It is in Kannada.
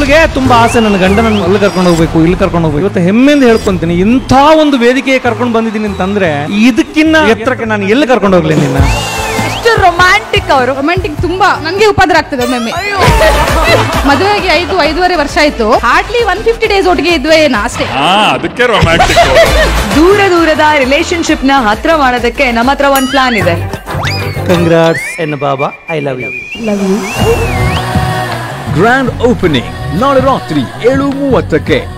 ಹೆಣ್ಮಕ್ಳಿಗೆ ತುಂಬಾ ಆಸೆ ನನ್ನ ಗಂಡ ನನ್ನ ಅಲ್ಲಿ ಕರ್ಕೊಂಡು ಹೋಗ್ಬೇಕು ಇಲ್ಲಿ ಕರ್ಕೊಂಡು ಹೋಗ್ಬೇಕು ಇವತ್ತು ಹೆಮ್ಮೆಯಿಂದ ಹೇಳ್ಕೊಂತೀನಿ ಇಂಥ ಒಂದು ವೇದಿಕೆಗೆ ಕರ್ಕೊಂಡು ಬಂದಿದ್ದೀನಿ ಅಂತಂದ್ರೆ ಇದಕ್ಕಿನ್ನ ಎತ್ತರಕ್ಕೆ ನಾನು ಎಲ್ಲಿ ಕರ್ಕೊಂಡು ಹೋಗ್ಲಿ ನಿನ್ನ ಎಷ್ಟು ರೊಮ್ಯಾಂಟಿಕ್ ಅವರು ರೊಮ್ಯಾಂಟಿಕ್ ತುಂಬಾ ನನ್ಗೆ ಉಪದ್ರ ಆಗ್ತದೆ ಒಮ್ಮೊಮ್ಮೆ ಮದುವೆಗೆ ಐದು ಐದೂವರೆ ವರ್ಷ ಆಯ್ತು ಹಾರ್ಡ್ಲಿ ಒನ್ ಫಿಫ್ಟಿ ಡೇಸ್ ಒಟ್ಟಿಗೆ ಇದ್ವಿ ಏನೋ ಅಷ್ಟೇ ಹಾ ಅದಕ್ಕೆ ರೊಮ್ಯಾಂಟಿಕ್ ದೂರ ದೂರದ ರಿಲೇಶನ್ಶಿಪ್ ನ ಹತ್ರ ಮಾಡೋದಕ್ಕೆ ನಮ್ಮ ಹತ್ರ ಒಂದ್ ಪ್ಲಾನ್ ಇದೆ ಕಂಗ್ರಾಟ್ಸ್ ಎನ್ನ ಬಾಬಾ I love you grand opening ನಾಳೆ ರಾತ್ರಿ ಏಳು ಮೂವತ್ತಕ್ಕೆ